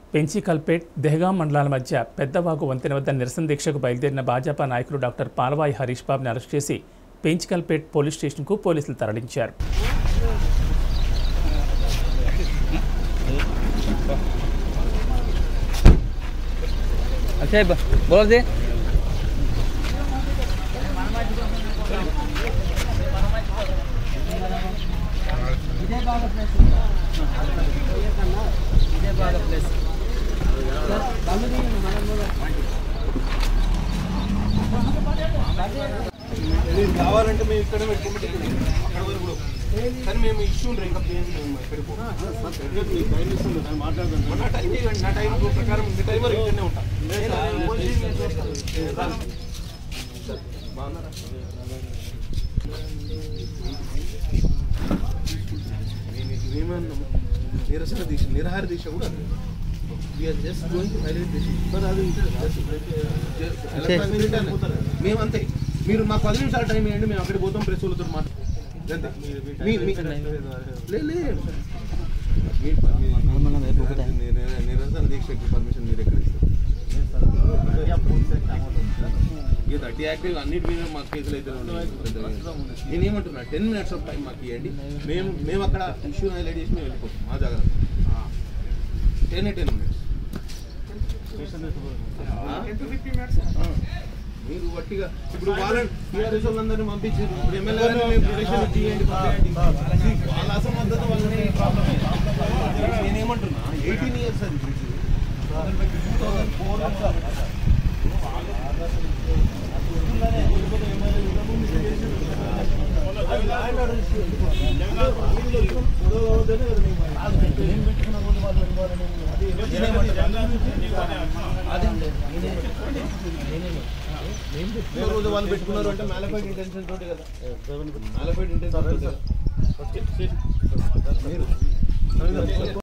పెంచికల్పేట్ దెహగాం మండలాల మధ్య పెద్దవాగు వంతెన వద్ద నిరసన దీక్షకు బయలుదేరిన భాజపా నాయకులు డాక్టర్ పాలవాయి హరీష్ బాబుని అరెస్ట్ చేసి పెంచికల్పేట్ పోలీస్ స్టేషన్కు పోలీసులు తరలించారు अच्छा ब- बोल दे మీరు కావాలంటే మేము ఇక్కడ పెట్టుకుంటే అక్కడ వరకు కూడా కానీ మేము ఇష్యూ ఉండరు ఇంకా ప్లేన్ మేము ఎక్కడికి పోము. నా టైం చేయండి నా టైం ప్రకారం మీ టైం వరకు ఇక్కడనే ఉంటా నేను పోలీస్ స్టేషన్ చేస్తాను. బాగున్నారా? నేను ఇవేమన్నాము? నిరసన దీక్ష నిరహార దీక్ష కూడా అది. We are just going to highlight this issue. But అది just- electronic print అనే. మేమంతే మీరు మా పది నిమిషాలు టైం ఇవ్వండి మేము అక్కడికి పోతాం ప్రెస్ వాళ్ళతో మాట్లాడతాం మీ- మీ- లే- లే. మీ- మీ- నిర- నిరసన దీక్షకి పర్మిషన్ మీరు ఎక్కడ ఇస్తారు ఈ థర్టీ యాక్టివ్ అన్నిటి మీద మాకు కేసులు అయితే ఉన్నాయి. నేనేమంటున్నా టెన్ మినిట్స్ ఆఫ్ టైం మాకు ఇవ్వండి మేము మేము అక్కడ ఇష్యూ హైలైట్ చేసి మేము వెళ్ళిపోతాం మా జాగ్రత్త టెన్ టెన్ మినిట్స్ మీరు వట్టిగా ఇప్పుడు వాళ్ళని టీఆర్ఎస్ వాళ్ళందరినీ పంపించారు ఇప్పుడు ఎమ్మెల్యే గారిని మేము ప్రొటెక్షన్ ఇచ్చి ఇవ్వండి, పంపించండి. వాళ్ళ అసమర్థత వల్లనే ఈ ప్రాబ్లం అయింది. నేనేమంటున్నా ఎయిటీన్ ఇయర్స్ అది బ్రిడ్జ్. 2004 రోజు వాళ్ళు పెట్టుకున్నారు అంటే మ్యాలఫైడ్ ఇంటెన్షన్ తోటి కదా మ్యాలఫైడ్ ఇంటెన్షన్ మీరు